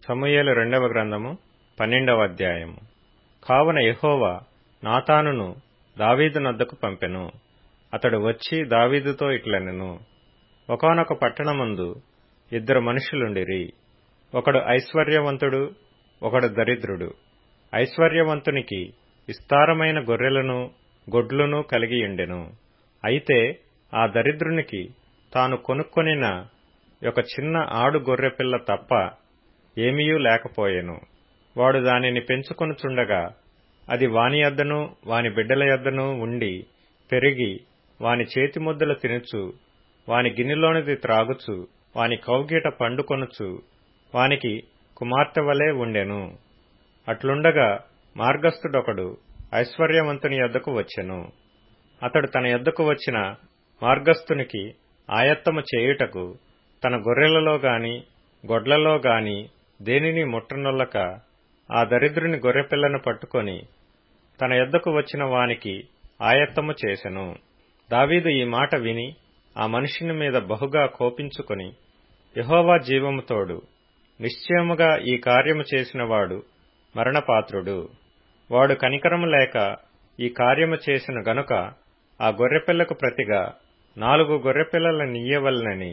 సమూయేలు రెండవ గ్రంథము పన్నెండవ అధ్యాయము కావున యెహోవా నాతానును దావీదు నద్దకు పంపెను అతడు వచ్చి దావీదుతో ఇట్లనెను ఒకానొక పట్టణమందు ఇద్దరు మనుషులుండిరి ఒకడు ఐశ్వర్యవంతుడు ఒకడు దరిద్రుడు ఐశ్వర్యవంతునికి విస్తారమైన గొర్రెలను గొడ్లను కలిగియుండెను అయితే ఆ దరిద్రునికి తాను కొనుక్కొనిన ఒక చిన్న ఆడు గొర్రెపిల్ల తప్ప ఏమీయూ లేకపోయెను వాడు దానిని పెంచుకొనుచుండగా అది వాని యొద్దను వాని బిడ్డల యొద్దను ఉండి పెరిగి వాని చేతిముద్దలు తినుచు వాని గిన్నెలోనిది త్రాగుచు వాని కౌగిట పండుకొనుచు వానికి కుమార్తె వలె ఉండెను అట్లుండగా మార్గస్థుడొకడు ఐశ్వర్యవంతుని యొద్దకు వచ్చెను అతడు తన యొద్దకు వచ్చిన మార్గస్థునికి ఆయత్తము చేయుటకు తన గొర్రెలలో గాని గొడ్లలో గాని దేనిని ముట్టనొల్లక ఆ దరిద్రుని గొర్రెపిల్లను పట్టుకొని తన యొద్దకు వచ్చిన వానికి ఆయత్తము చేసెను దావీదు ఈ మాట విని ఆ మనుషుని మీద బహుగా కోపించుకొని యహోవా జీవము తోడు నిశ్చయముగా ఈ కార్యము చేసినవాడు మరణపాత్రుడు వాడు కనికరము లేక ఈ కార్యము చేసిన గనుక ఆ గొర్రెపిల్లకు ప్రతిగా నాలుగు గొర్రెపిల్లల నీయవలనని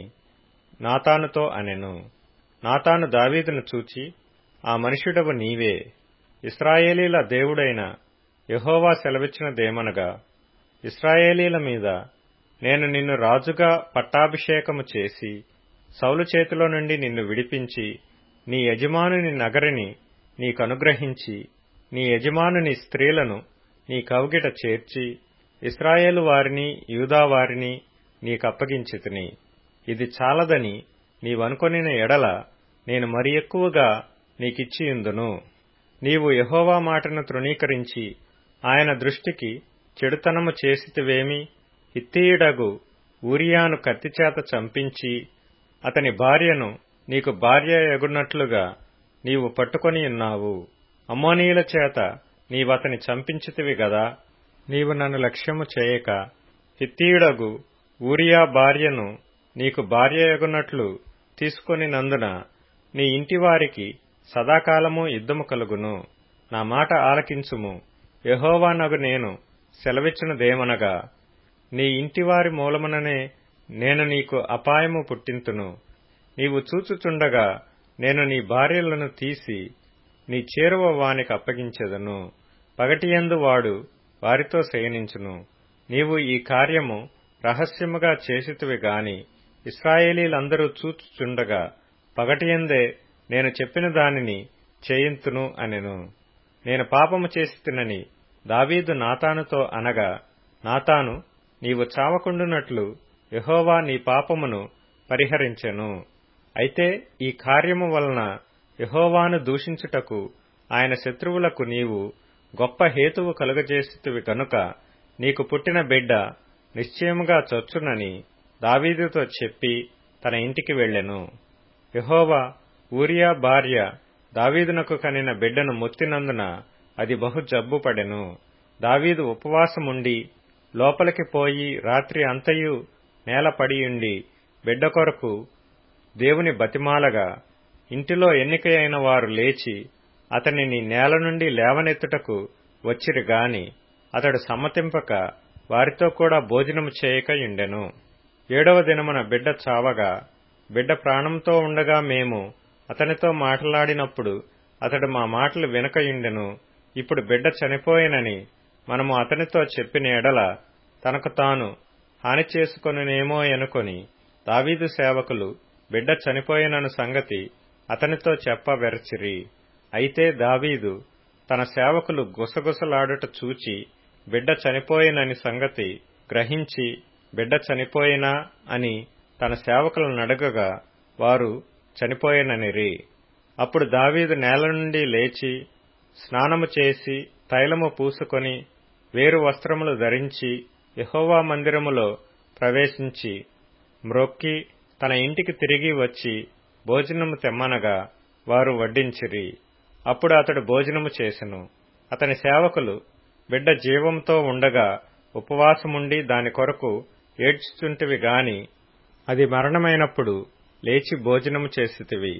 నాతానుతో అనెను నాతాను దావీదును చూచి ఆ మనుష్యుడవు నీవే ఇస్రాయేలీల దేవుడైన యహోవా సెలవిచ్చినదేమనగా ఇస్రాయేలీల మీద నేను నిన్ను రాజుగా పట్టాభిషేకము చేసి సౌలు చేతిలో నుండి నిన్ను విడిపించి నీ యజమానుని నగరిని నీకనుగ్రహించి నీ యజమానుని స్త్రీలను నీ కౌగిట చేర్చి ఇస్రాయేలు వారిని యూదా వారిని నీకప్పగించితిని ఇది చాలదని నీవనుకొనిన ఎడల నేను మరి ఎక్కువగా నీకిచ్చియుందును నీవు యహోవా మాటను తృణీకరించి ఆయన దృష్టికి చెడుతనము చేసితివేమి హిత్తీయుడగు ఊరియాను కత్తిచేత చంపించి అతని భార్యను నీకు భార్య ఎగున్నట్లుగా నీవు పట్టుకొని ఉన్నావు అమ్మోనీయుల చేత నీవతని చంపించితివి గదా నీవు నన్ను లక్ష్యము చేయక హిత్తీయుడగు ఊరియా భార్యను నీకు భార్య ఎగున్నట్లు తీసుకొని నందున నీ ఇంటివారికి సదాకాలము యుద్ధము కలుగును నా మాట ఆలకించుము యహోవానగు నేను సెలవిచ్చినదేమనగా నీ ఇంటివారి మూలముననే నేను నీకు అపాయము పుట్టింతును నీవు చూచుచుండగా నేను నీ భార్యలను తీసి నీ చేరువ వానికి అప్పగించెదను పగటియందు వాడు వారితో శయనించును నీవు ఈ కార్యము రహస్యముగా చేసితివి గాని ఇస్రాయేలీలందరూ చూచుచుండగా పగటియందే నేను చెప్పిన దానిని చేయింతును అనెను నేను పాపము చేసితినని దావీదు నాతానుతో అనగా నాతాను నీవు చావకుండునట్లు యహోవా నీ పాపమును పరిహరించెను అయితే ఈ కార్యము వలన యహోవాను దూషించుటకు ఆయన శత్రువులకు నీవు గొప్ప హేతువు కలుగజేసితివి కనుక నీకు పుట్టిన బిడ్డ నిశ్చయముగా చొచ్చునని దావీదుతో చెప్పి తన ఇంటికి వెళ్లెను యహోవా ఊరియా భార్య దావీదునకు కనిన బిడ్డను మొత్తినందున అది బహు జబ్బుపడెను దావీదు ఉపవాసముండి లోపలికి పోయి రాత్రి అంతయు నేల పడియుండి బిడ్డ కొరకు దేవుని బతిమాలగా ఇంటిలో ఎన్నికైన వారు లేచి అతనిని నేల నుండి లేవనెత్తుటకు వచ్చిరి గాని అతడు సమ్మతింపక వారితో కూడా భోజనము చేయక యుండెను ఏడవ దినమున బిడ్డ చావగా బిడ్డ ప్రాణంతో ఉండగా మేము అతనితో మాట్లాడినప్పుడు అతడు మా మాటలు వినకయుండెను ఇప్పుడు బిడ్డ చనిపోయినని మనము అతనితో చెప్పిన ఎడల తనకు తాను హాని చేసుకొనునేమో అనుకొని దావీదు సేవకులు బిడ్డ చనిపోయినను సంగతి అతనితో చెప్పవెరచిరి అయితే దావీదు తన సేవకులు గుసగుసలాడుట చూచి బిడ్డ చనిపోయినని సంగతి గ్రహించి బిడ్డ చనిపోయినా అని తన సేవకులను అడగగా వారు చనిపోయిననిరి అప్పుడు దావీదు నేల నుండి లేచి స్నానము చేసి తైలము పూసుకొని వేరు వస్త్రములు ధరించి యహోవా మందిరములో ప్రవేశించి మ్రొక్కి తన ఇంటికి తిరిగి వచ్చి భోజనము తెమ్మనగా వారు వడ్డించిరి అప్పుడు అతడు భోజనము చేసెను అతని సేవకులు బిడ్డ జీవంతో ఉండగా ఉపవాసముండి దాని కొరకు ఏడ్చుచుంటివి గాని అది మరణమైనప్పుడు లేచి భోజనము చేసితివి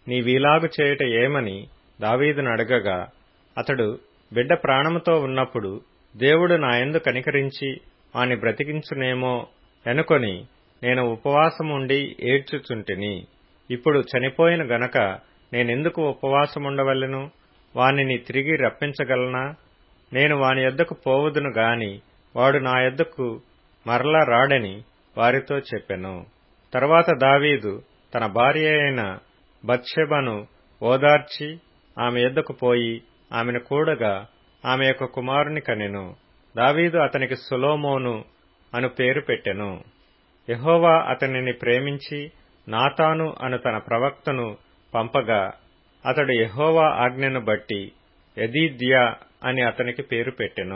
నీవీలాగు చేయుట ఏమని దావీదును అడగగా అతడు బిడ్డ ప్రాణముతో ఉన్నప్పుడు దేవుడు నాయందు కనికరించి వాని బ్రతికించునేమో ఎనుకొని నేను ఉపవాసముండి ఏడ్చుచుంటిని ఇప్పుడు చనిపోయిన గనక నేనెందుకు ఉపవాసముండవలెను వానిని తిరిగి రప్పించగలనా నేను వాని యొద్దకు పోవదును గాని వాడు నా యొద్దకు మరలా రాడని వారితో చెప్పెను తరువాత దావీదు తన భార్య అయిన బత్షెబను ఓదార్చి ఆమె యొద్దకు పోయి ఆమెను కూడగా ఆమె యొక్క కుమారుని కనెను దావీదు అతనికి సులోమోను అను పేరు పెట్టెను యహోవా అతనిని ప్రేమించి నాతాను అను తన ప్రవక్తను పంపగా అతడు యహోవా ఆజ్ఞను బట్టి ఎదీద్యా అని అతనికి పేరు పెట్టెను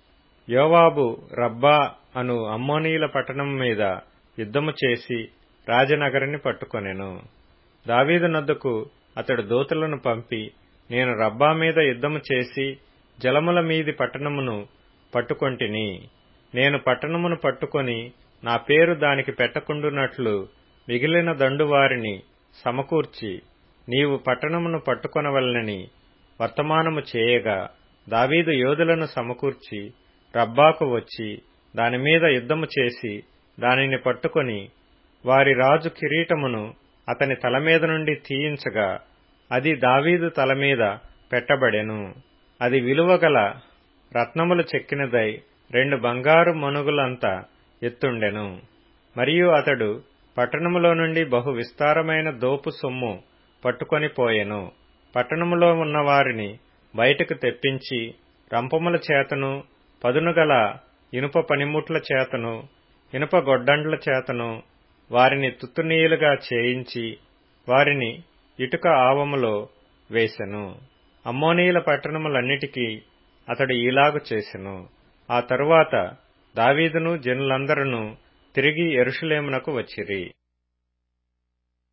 యోవాబు రబ్బా అను అమ్మోనీల పట్టణం మీద యుద్ధము చేసి రాజనగరిని పట్టుకొనెను దావీదు నద్దకు అతడు దూతలను పంపి నేను రబ్బా మీద యుద్ధము చేసి జలముల మీది పట్టణమును పట్టుకొంటిని నేను పట్టణమును పట్టుకొని నా పేరు దానికి పెట్టకుండునట్లు మిగిలిన దండువారిని సమకూర్చి నీవు పట్టణమును పట్టుకొనవలనని వర్తమానము చేయగా దావీదు యోధులను సమకూర్చి రబ్బాకు వచ్చి దానిమీద యుద్ధము చేసి దానిని పట్టుకొని వారి రాజు కిరీటమును అతని తల మీద నుండి తీయించగా అది దావీదు తల మీద పెట్టబడెను అది విలువగల రత్నములు చెక్కినదై రెండు బంగారు మనుగులంత ఎత్తుండెను మరియు అతడు పట్టణములో నుండి బహు విస్తారమైన దోపు సొమ్ము పట్టుకొని పోయెను పట్టణములో ఉన్న వారిని బయటకు తెప్పించి రంపముల చేతను పదునుగల ఇనుప పనిముట్ల చేతను ఇనుప గొడ్డండ్ల చేతను వారిని తుత్తునీయులుగా చేయించి వారిని ఇటుక ఆవములో వేసెను అమ్మోనీయుల పట్టణములన్నిటికీ అతడు ఈలాగు చేసెను ఆ తరువాత దావీదును జనులందరూ తిరిగి ఎరుషులేమునకు వచ్చిరి